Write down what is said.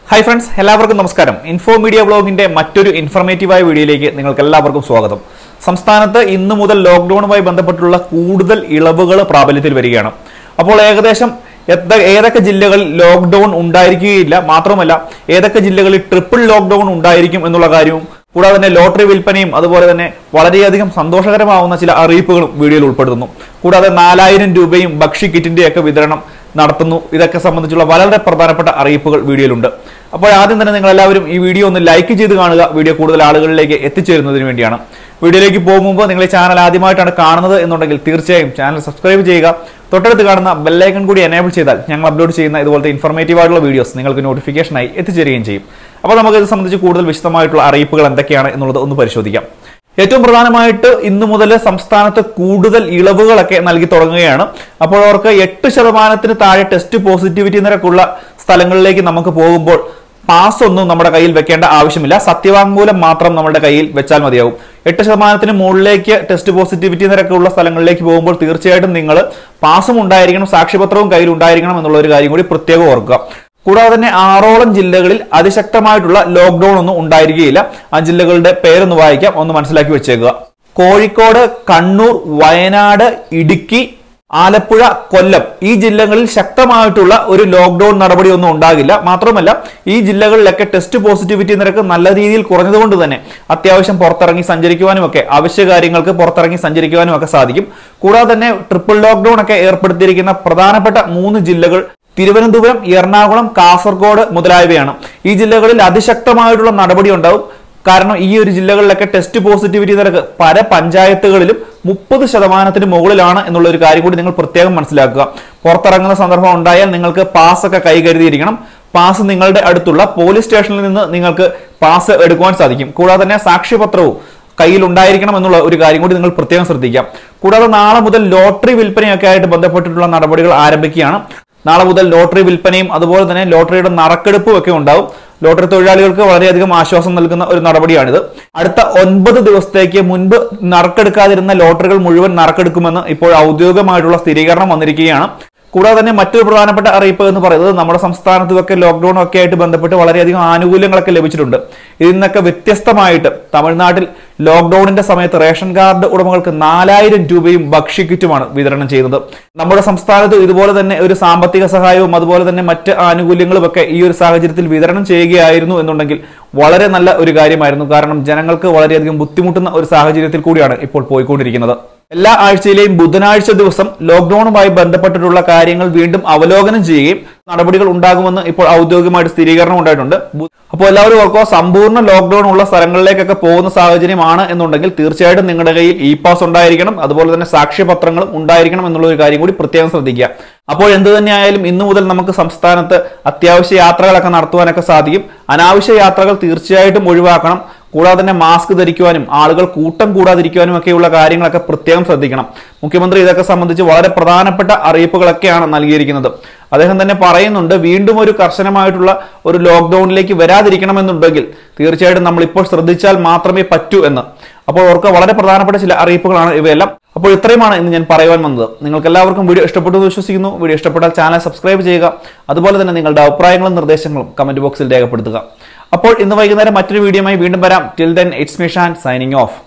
hi friends എല്ലാവർക്കും നമസ്കാരം info media ബ്ലോഗിന്റെ മറ്റൊരു ഇൻഫർമേറ്റീവായ വീഡിയോയിലേക്ക് നിങ്ങൾക്ക് എല്ലാവർക്കും സ്വാഗതം സംസ്ഥാനത്ത് ഇന്നു മുതൽ ലോക്ക്ഡൌണുമായി ബന്ധപ്പെട്ടുള്ള കൂടുതൽ ഇളവുകൾ പ്രാബല്യത്തിൽ വരികയാണ് അപ്പോൾ ഏകദേശം എത്ത- ഏതൊക്കെ ജില്ലകളിൽ ലോക്ക്ഡൌൺ ഉണ്ടായിരിക്കുകയില്ല മാത്രമല്ല ഏതൊക്കെ ജില്ലകളിൽ ട്രിപ്പിൾ ലോക്ക്ഡൌൺ ഉണ്ടായിരിക്കും എന്നുള്ള കാര്യവും കൂടാതെ തന്നെ ലോട്ടറി വിൽപ്പനയും അതുപോലെ തന്നെ വളരെയധികം സന്തോഷകരമാവുന്ന ചില അറിയിപ്പുകളും വീഡിയോയിൽ ഉൾപ്പെടുത്തുന്നു കൂടാതെ നാലായിരം രൂപയും ഭക്ഷ്യ കിറ്റിന്റെയൊക്കെ വിതരണം നടത്തുന്നു ഇതൊക്കെ സംബന്ധിച്ചുള്ള വളരെ പ്രധാനപ്പെട്ട അറിയിപ്പുകൾ വീഡിയോയിലുണ്ട് അപ്പോൾ ആദ്യം തന്നെ നിങ്ങൾ എല്ലാവരും ഈ വീഡിയോ ഒന്ന് ലൈക്ക് ചെയ്ത് കാണുക വീഡിയോ കൂടുതൽ ആളുകളിലേക്ക് എത്തിച്ചേരുന്നതിന് വേണ്ടിയാണ് വീഡിയോയിലേക്ക് പോകും മുമ്പ് നിങ്ങൾ ഈ ചാനൽ ആദ്യമായിട്ടാണ് കാണുന്നത് എന്നുണ്ടെങ്കിൽ തീർച്ചയായും ചാനൽ സബ്സ്ക്രൈബ് ചെയ്യുക തൊട്ടടുത്ത് കാണുന്ന ബെല്ലൈക്കൺ കൂടി എനേബിൾ ചെയ്താൽ ഞങ്ങൾ അപ്ലോഡ് ചെയ്യുന്ന ഇതുപോലത്തെ ഇൻഫർമേറ്റീവ് ആയിട്ടുള്ള വീഡിയോസ് നിങ്ങൾക്ക് നോട്ടിഫിക്കേഷനായി എത്തിച്ചേരുകയും ചെയ്യും അപ്പോൾ നമുക്ക് ഇത് സംബന്ധിച്ച് കൂടുതൽ വിശദമായിട്ടുള്ള അറിയിപ്പുകൾ എന്തൊക്കെയാണ് എന്നുള്ളത് ഒന്ന് പരിശോധിക്കാം ഏറ്റവും പ്രധാനമായിട്ട് ഇന്നു മുതൽ സംസ്ഥാനത്ത് കൂടുതൽ ഇളവുകളൊക്കെ നൽകി തുടങ്ങുകയാണ് അപ്പോൾ അവർക്ക് എട്ട് ശതമാനത്തിന് താഴെ ടെസ്റ്റ് പോസിറ്റിവിറ്റി നിരക്കുള്ള സ്ഥലങ്ങളിലേക്ക് നമുക്ക് പോകുമ്പോൾ പാസ് ഒന്നും നമ്മുടെ കയ്യിൽ വെക്കേണ്ട ആവശ്യമില്ല സത്യവാങ്മൂലം മാത്രം നമ്മുടെ കയ്യിൽ വെച്ചാൽ മതിയാവും എട്ട് ശതമാനത്തിന് മുകളിലേക്ക് ടെസ്റ്റ് പോസിറ്റിവിറ്റി നിരക്കുള്ള സ്ഥലങ്ങളിലേക്ക് പോകുമ്പോൾ തീർച്ചയായിട്ടും നിങ്ങൾ പാസും ഉണ്ടായിരിക്കണം സാക്ഷ്യപത്രവും കയ്യിൽ ഉണ്ടായിരിക്കണം എന്നുള്ള ഒരു കാര്യം കൂടി പ്രത്യേകം ഓർക്കുക കൂടാതെ തന്നെ ആറോളം ജില്ലകളിൽ അതിശക്തമായിട്ടുള്ള ലോക്ക്ഡൌൺ ഒന്നും ഉണ്ടായിരിക്കുകയില്ല ആ ജില്ലകളുടെ പേരൊന്ന് വായിക്കാം ഒന്ന് മനസ്സിലാക്കി വെച്ചേക്കുക കോഴിക്കോട് കണ്ണൂർ വയനാട് ഇടുക്കി ആലപ്പുഴ കൊല്ലം ഈ ജില്ലകളിൽ ശക്തമായിട്ടുള്ള ഒരു ലോക്ക്ഡൌൺ നടപടി ഒന്നും ഉണ്ടാകില്ല മാത്രമല്ല ഈ ജില്ലകളിലൊക്കെ ടെസ്റ്റ് പോസിറ്റിവിറ്റി നിരക്ക് നല്ല രീതിയിൽ കുറഞ്ഞതുകൊണ്ട് തന്നെ അത്യാവശ്യം പുറത്തിറങ്ങി സഞ്ചരിക്കുവാനും ഒക്കെ അവശ്യ കാര്യങ്ങൾക്ക് പുറത്തിറങ്ങി സഞ്ചരിക്കുവാനും ഒക്കെ സാധിക്കും കൂടാതെ തന്നെ ട്രിപ്പിൾ ലോക്ക്ഡൌൺ ഒക്കെ ഏർപ്പെടുത്തിയിരിക്കുന്ന പ്രധാനപ്പെട്ട മൂന്ന് ജില്ലകൾ തിരുവനന്തപുരം എറണാകുളം കാസർഗോഡ് മുതലായവയാണ് ഈ ജില്ലകളിൽ അതിശക്തമായിട്ടുള്ള നടപടി ഉണ്ടാവും കാരണം ഈ ഒരു ജില്ലകളിലൊക്കെ ടെസ്റ്റ് പോസിറ്റിവിറ്റി നിരക്ക് പല പഞ്ചായത്തുകളിലും മുപ്പത് ശതമാനത്തിന് മുകളിലാണ് എന്നുള്ള ഒരു കാര്യം കൂടി നിങ്ങൾ പ്രത്യേകം മനസ്സിലാക്കുക പുറത്തിറങ്ങുന്ന സന്ദർഭം ഉണ്ടായാൽ നിങ്ങൾക്ക് പാസ് ഒക്കെ കൈ കരുതിയിരിക്കണം പാസ് നിങ്ങളുടെ അടുത്തുള്ള പോലീസ് സ്റ്റേഷനിൽ നിന്ന് നിങ്ങൾക്ക് പാസ് എടുക്കുവാൻ സാധിക്കും കൂടാതെ തന്നെ സാക്ഷ്യപത്രവും കയ്യിൽ ഉണ്ടായിരിക്കണം എന്നുള്ള ഒരു കാര്യം കൂടി നിങ്ങൾ പ്രത്യേകം ശ്രദ്ധിക്കാം കൂടാതെ നാളെ മുതൽ ലോട്ടറി വിൽപ്പനയൊക്കെ ആയിട്ട് ബന്ധപ്പെട്ടിട്ടുള്ള നടപടികൾ ആരംഭിക്കുകയാണ് നാളെ മുതൽ ലോട്ടറി വിൽപ്പനയും അതുപോലെ തന്നെ ലോട്ടറിയുടെ നറുക്കെടുപ്പും ഒക്കെ ഉണ്ടാവും ലോട്ടറി തൊഴിലാളികൾക്ക് വളരെയധികം ആശ്വാസം നൽകുന്ന ഒരു നടപടിയാണിത് അടുത്ത ഒൻപത് ദിവസത്തേക്ക് മുൻപ് നറുക്കെടുക്കാതിരുന്ന ലോട്ടറികൾ മുഴുവൻ നറുക്കെടുക്കുമെന്ന് ഇപ്പോൾ ഔദ്യോഗികമായിട്ടുള്ള സ്ഥിരീകരണം വന്നിരിക്കുകയാണ് കൂടാതെ തന്നെ മറ്റൊരു പ്രധാനപ്പെട്ട അറിയിപ്പ് എന്ന് പറയുന്നത് നമ്മുടെ സംസ്ഥാനത്തുമൊക്കെ ലോക്ക്ഡൌൺ ഒക്കെ ആയിട്ട് ബന്ധപ്പെട്ട് വളരെയധികം ആനുകൂല്യങ്ങളൊക്കെ ലഭിച്ചിട്ടുണ്ട് ഇതിൽ നിന്നൊക്കെ വ്യത്യസ്തമായിട്ട് തമിഴ്നാട്ടിൽ ലോക്ക്ഡൌണിന്റെ സമയത്ത് റേഷൻ കാർഡ് ഉടമകൾക്ക് നാലായിരം രൂപയും ഭക്ഷ്യക്കിറ്റുമാണ് വിതരണം ചെയ്യുന്നത് നമ്മുടെ സംസ്ഥാനത്ത് ഇതുപോലെ തന്നെ ഒരു സാമ്പത്തിക സഹായവും അതുപോലെ തന്നെ മറ്റ് ആനുകൂല്യങ്ങളും ഒക്കെ ഈ ഒരു സാഹചര്യത്തിൽ വിതരണം ചെയ്യുകയായിരുന്നു എന്നുണ്ടെങ്കിൽ വളരെ നല്ല ഒരു കാര്യമായിരുന്നു കാരണം ജനങ്ങൾക്ക് വളരെയധികം ബുദ്ധിമുട്ടുന്ന ഒരു സാഹചര്യത്തിൽ കൂടിയാണ് ഇപ്പോൾ പോയിക്കൊണ്ടിരിക്കുന്നത് എല്ലാ ആഴ്ചയിലെയും ബുധനാഴ്ച ദിവസം ലോക്ക്ഡൌണുമായി ബന്ധപ്പെട്ടിട്ടുള്ള കാര്യങ്ങൾ വീണ്ടും അവലോകനം ചെയ്യുകയും നടപടികൾ ഉണ്ടാകുമെന്ന് ഇപ്പോൾ ഔദ്യോഗികമായിട്ട് സ്ഥിരീകരണം ഉണ്ടായിട്ടുണ്ട് ബു- അപ്പോൾ എല്ലാവരും ഓർക്കുക സമ്പൂർണ്ണ ലോക്ക്ഡൌൺ ഉള്ള സ്ഥലങ്ങളിലേക്കൊക്കെ പോകുന്ന സാഹചര്യമാണ് എന്നുണ്ടെങ്കിൽ തീർച്ചയായിട്ടും നിങ്ങളുടെ കയ്യിൽ ഇ പാസ് ഉണ്ടായിരിക്കണം അതുപോലെ തന്നെ സാക്ഷ്യപത്രങ്ങളും ഉണ്ടായിരിക്കണം എന്നുള്ള ഒരു കാര്യം കൂടി പ്രത്യേകം ശ്രദ്ധിക്കുക അപ്പോൾ എന്ത് തന്നെയായാലും ഇന്നു മുതൽ നമുക്ക് സംസ്ഥാനത്ത് അത്യാവശ്യ യാത്രകളൊക്കെ നടത്തുവാനൊക്കെ സാധിക്കും അനാവശ്യ യാത്രകൾ തീർച്ചയായിട്ടും ഒഴിവാക്കണം കൂടാതെ തന്നെ മാസ്ക് ധരിക്കുവാനും ആളുകൾ കൂട്ടം കൂടാതിരിക്കുവാനും ഒക്കെയുള്ള കാര്യങ്ങളൊക്കെ പ്രത്യേകം ശ്രദ്ധിക്കണം മുഖ്യമന്ത്രി ഇതൊക്കെ സംബന്ധിച്ച് വളരെ പ്രധാനപ്പെട്ട അറിയിപ്പുകളൊക്കെയാണ് നൽകിയിരിക്കുന്നത് അദ്ദേഹം തന്നെ പറയുന്നുണ്ട് വീണ്ടും ഒരു കർശനമായിട്ടുള്ള ഒരു ലോക്ക്ഡൌണിലേക്ക് വരാതിരിക്കണമെന്നുണ്ടെങ്കിൽ തീർച്ചയായിട്ടും നമ്മൾ ഇപ്പോൾ ശ്രദ്ധിച്ചാൽ മാത്രമേ പറ്റൂ എന്ന് അപ്പോൾ അവർക്ക് വളരെ പ്രധാനപ്പെട്ട ചില അറിയിപ്പുകളാണ് ഇവയെല്ലാം അപ്പോൾ ഇത്രയുമാണ് ഇന്ന് ഞാൻ പറയുവാൻ വന്നത് നിങ്ങൾക്ക് എല്ലാവർക്കും വീഡിയോ ഇഷ്ടപ്പെട്ടു എന്ന് വിശ്വസിക്കുന്നു വീഡിയോ ഇഷ്ടപ്പെട്ടാൽ ചാനൽ സബ്സ്ക്രൈബ് ചെയ്യുക അതുപോലെ തന്നെ നിങ്ങളുടെ അഭിപ്രായങ്ങളും നിർദ്ദേശങ്ങളും കമന്റ് ബോക്സിൽ രേഖപ്പെടുത്തുക അപ്പോൾ ഇന്ന് വൈകുന്നേരം മറ്റൊരു വീഡിയോയുമായി വീണ്ടും വരാം till then it's Mishan signing of